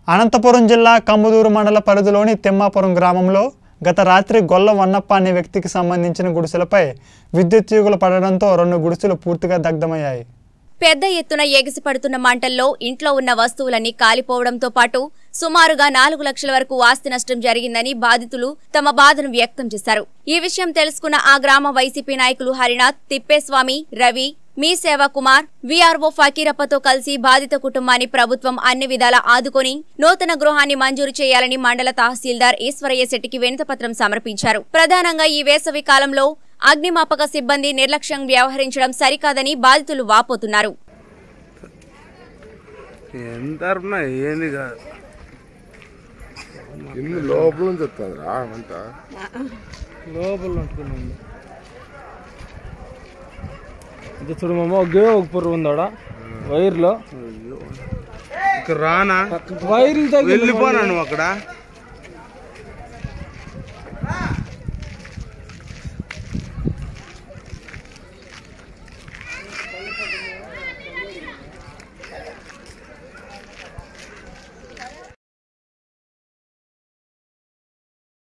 అనంతపురం జిల్లా కమ్ముదూరు మండల పరిధిలోని తిమ్మాపురం గ్రామంలో గత రాత్రి గొల్ల వన్నప్ప అనే వ్యక్తికి సంబంధించిన గుడిసెలపై విద్యుత్ తీగులు పడడంతో రెండు గుడిసెలు పూర్తిగా దగ్ధమయ్యాయి పెద్ద ఎత్తున ఎగిసిపడుతున్న మంటల్లో ఇంట్లో ఉన్న వస్తువులన్నీ కాలిపోవడంతో పాటు సుమారుగా నాలుగు లక్షల వరకు ఆస్తి నష్టం జరిగిందని బాధితులు తమ బాధను వ్యక్తం చేశారు ఈ విషయం తెలుసుకున్న ఆ గ్రామ వైసీపీ నాయకులు హరినాథ్ తిప్పేస్వామి రవి మీ సేవ కుమార్ వీఆర్ఓ ఫకీరప్పతో కలిసి బాధిత కుటుంబాన్ని ప్రభుత్వం అన్ని విధాలా ఆదుకొని నూతన గృహాన్ని మంజూరు చేయాలని మండల తహసీల్దార్ ఈశ్వరయ్య శెట్టికి వినతిపత్రం సమర్పించారు ప్రధానంగా ఈ వేసవి కాలంలో అగ్నిమాపక సిబ్బంది నిర్లక్ష్యం వ్యవహరించడం సరికాదని బాధితులు వాపోతున్నారు ఎంత అరుపునా ఏంది కాదు ఇల్లు లోపల నుంచి వస్తుంది రా అంతా లోపల ఉంటున్నాను ఇది చూడు మామ ఒకే ఒక పుర్రు ఉందాడ వైర్లో ఇక్కడ రానా వైర్లు తగిలి వెళ్ళిపోనా నువ్వు అక్కడ